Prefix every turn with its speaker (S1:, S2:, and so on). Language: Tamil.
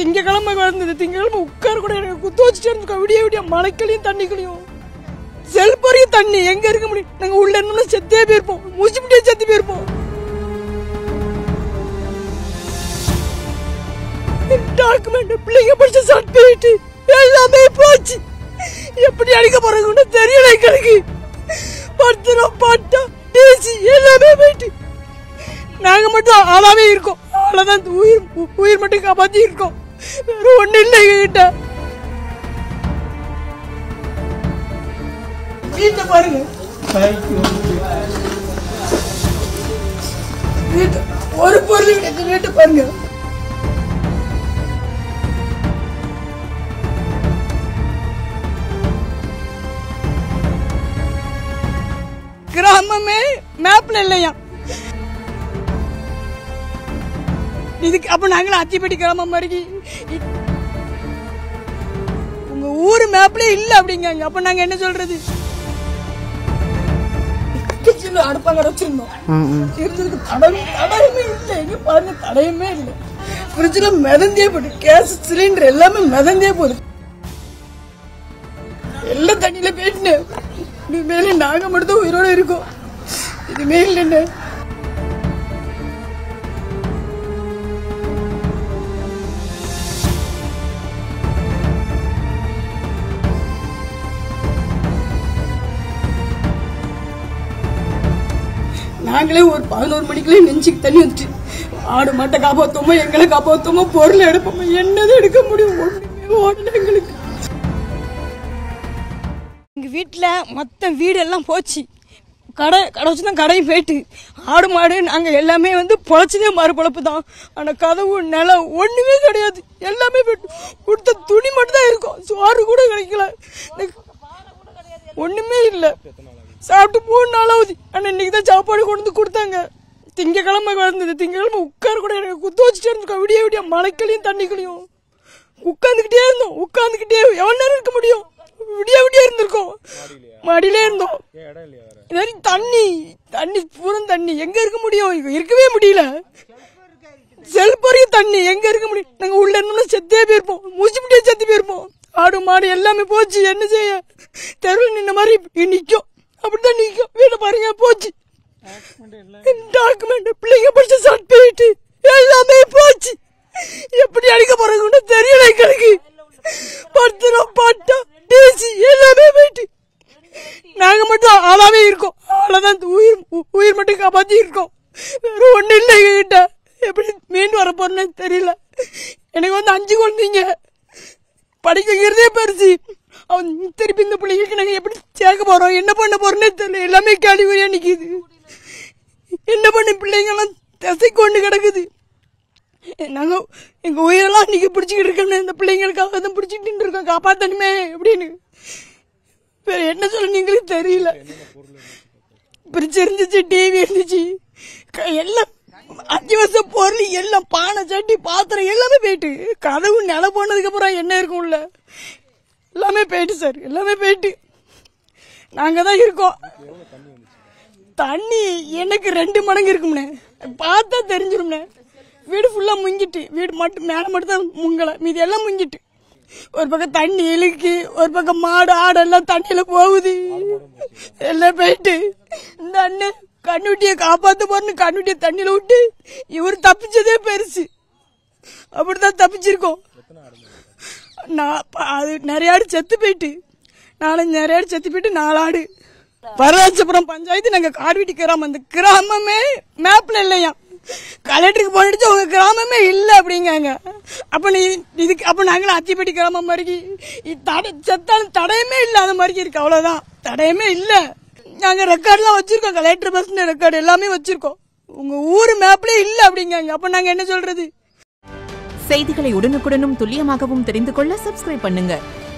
S1: திங்கக்கிழமை வந்தது திங்கக்கிழமை உட்கார கூட எனக்கு குத்து வச்சுட்டு இருந்துக்கோ விடிய விடிய மழைக்களையும் தண்ணிக்களையும் செல்பறியும் தண்ணி எங்க இருக்க முடியும் நாங்க உள்ள இருந்தோம்னா செத்தே போயிருப்போம் மூச்சு முடியே செத்து போயிருப்போம் டாக்குமெண்ட் பிள்ளைங்க படிச்ச சர்டிபிகேட் எல்லாமே போச்சு எப்படி அடிக்க போறாங்கன்னு தெரியல எங்களுக்கு பத்திரம் பட்டம் டிசி எல்லாமே போயிட்டு நாங்க மட்டும் ஆளாவே இருக்கோம் அவ்வளவுதான் உயிர் உயிர் மட்டும் காப்பாத்தி இருக்கோம் வேற ஒண்ணு இல்லை எங்ககிட்ட வீட்டை பாருங்க வீட்டு ஒரு பொருள் கிடையாது வீட்டை பாருங்க கிராமமே மேப்ல இல்லையா இதுக்கு அப்ப நாங்களும் அத்திப்பட்டி கிராமம் மாதிரி இ- உங்க ஊர் மேப்ல இல்ல அப்படிங்காங்க அப்ப நாங்க என்ன சொல்றது கிச்சன்ல அடுப்பாங்க வச்சிருந்தோம் இருந்ததுக்கு தடவை தடயமே இல்லை எங்க பாருங்க தடயமே இல்லை ஃப்ரிட்ஜில் மிதந்தே போகுது கேஸ் சிலிண்டர் எல்லாமே மிதந்தே போகுது எல்லாம் தண்ணியில போயிட்டு இனிமேல நாங்க மட்டும் உயிரோட இருக்கோம் இதுமே இல்லைன்னு நாங்களே ஒரு பதினோரு மணிக்குள்ளே நெஞ்சுக்கு தண்ணி வந்துச்சு ஆடு மாட்டை காப்பாத்தோமோ எங்களை காப்பாத்தோமோ பொருள் எடுப்போமோ என்னது எடுக்க முடியும் ஒண்ணுமே ஓடல எங்களுக்கு எங்க வீட்டுல மொத்தம் வீடு எல்லாம் போச்சு கடை கடை வச்சுதான் கடையும் போயிட்டு ஆடு மாடு நாங்க எல்லாமே வந்து பொழைச்சதே மாறு பொழப்பு தான் ஆனா கதவு நிலம் ஒண்ணுமே கிடையாது எல்லாமே போயிட்டு கொடுத்த துணி மட்டும் தான் இருக்கும் சோறு கூட கிடைக்கல இந்த- ஒண்ணுமே இல்ல சாப்பிட்டு மூணு நாளாவது ஆனா இன்னைக்கு தான் சாப்பாடு கொண்டு வந்து கொடுத்தாங்க திங்கக்கிழமை வந்தது திங்கக்கிழமை உட்கார கூட எனக்கு குத்து வச்சுட்டு இருந்துக்கோ விடிய விடிய மழைக்களையும் தண்ணிக்களையும் உட்காந்துக்கிட்டே இருந்தோம் உட்காந்துக்கிட்டே எவ்வளவு நேரம் இருக்க முடியும் விடிய விடிய இருந்திருக்கோம் மடியிலே இருந்தோம் இது வரைக்கும் தண்ணி தண்ணி பூரா தண்ணி எங்க இருக்க முடியும் இங்க இருக்கவே முடியல செல்பறியும் தண்ணி எங்க இருக்க முடியும் நாங்க உள்ள இருந்தோம்னா செத்தே போயிருப்போம் மூச்சு முடியே செத்து போயிருப்போம் ஆடு மாடு எல்லாமே போச்சு என்ன செய்ய தெருவில் நின்ன மாதிரி இங்க நிக்கும் அப்படிதான் நிக்கும் வீட பாருங்க போச்சு டாக்குமெண்ட் பிள்ளைங்க படிச்ச சர்டிபிகேட் எல்லாமே போச்சு எப்படி அடிக்க போறாங்கன்னு தெரியல எங்களுக்கு பத்திரம் பட்டம் டிசி எல்லாமே போயிட்டு நாங்க மட்டும் ஆளாவே இருக்கோம் அவ்வளவுதான் உயிர் உயிர் மட்டும் காப்பாத்தி இருக்கோம் வேற ஒண்ணு இல்லை எங்ககிட்ட எப்படி மீன் வர போறேன்னு தெரியல எனக்கு வந்து அஞ்சு குழந்தைங்க படிக்க வைக்கிறதே பெருசு அவன் திருப்பி இந்த பிள்ளைங்களுக்கு நாங்க எப்படி சேர்க்க போறோம் என்ன பண்ண போறோம்னே தெரியல எல்லாமே கேள்விக்குறியா நிக்குது என்ன பண்ண பிள்ளைங்கெல்லாம் திசை கொண்டு கிடக்குது நாங்க எங்க உயிரெல்லாம் இன்னைக்கு பிடிச்சிக்கிட்டு இருக்கோம் இந்த பிள்ளைங்களுக்காக தான் பிடிச்சிட்டு இருக்கோம் காப்பாத்தணுமே அப்படின்னு வேற என்ன சொல்ல நீங்களுக்கு தெரியல பிரிச்சு இருந்துச்சு டிவி இருந்துச்சு க- எல்லாம் அஞ்சு வருஷம் பொருள் எல்லாம் பானை சட்டி பாத்திரம் எல்லாமே போயிட்டு கதவு நில போனதுக்கு அப்புறம் என்ன இருக்கும் உள்ள எல்லாமே போயிட்டு சார் எல்லாமே போயிட்டு நாங்க தான் இருக்கோம் தண்ணி எனக்கு ரெண்டு மடங்கு இருக்கும்னே பார்த்தா தெரிஞ்சிரும்னே வீடு ஃபுல்லா முங்கிட்டு வீடு மட்டும் மேல மட்டும் தான் முங்கல மீதி எல்லாம் முங்கிட்டு ஒரு பக்கம் தண்ணி இழுக்கு ஒரு பக்கம் மாடு ஆடு எல்லாம் தண்ணியில போகுது எல்லாம் போயிட்டு இந்த அண்ணன் கண்ணுட்டியை காப்பாத்த போறன்னு கண்ணுட்டியை தண்ணியில விட்டு இவர் தப்பிச்சதே பெருசு அப்படிதான் தப்பிச்சிருக்கோம் நான் ப- அது நிறைய ஆடு செத்து போயிட்டு நாலஞ்சு நிறைய ஆடு செத்து போயிட்டு நாலு ஆடு வரராஜபுரம் பஞ்சாயத்து நாங்க கார்வீட்டி கிராமம் அந்த கிராமமே மேப்ல இல்லையா கலெக்டருக்கு போயிடுச்சு உங்க கிராமமே இல்ல அப்படிங்காங்க அப்ப நீ இதுக்கு அப்ப நாங்களும் அத்திப்பட்டி கிராமம் மாதிரி இ- தடை செத்தாலும் தடையமே இல்லாத மாதிரி இருக்கு அவ்வளவுதான் தடையமே இல்ல நாங்க ரெக்கார்ட்லாம் வச்சிருக்கோம் கலெக்டர் பஸ் ரெக்கார்டு எல்லாமே வச்சிருக்கோம் உங்க ஊர் மேப்ல இல்ல அப்படிங்காங்க அப்ப நாங்க என்ன சொல்றது
S2: செய்திகளை உடனுக்குடனும் துல்லியமாகவும் தெரிந்து கொள்ள சப்ஸ்கிரைப் பண்ணுங்க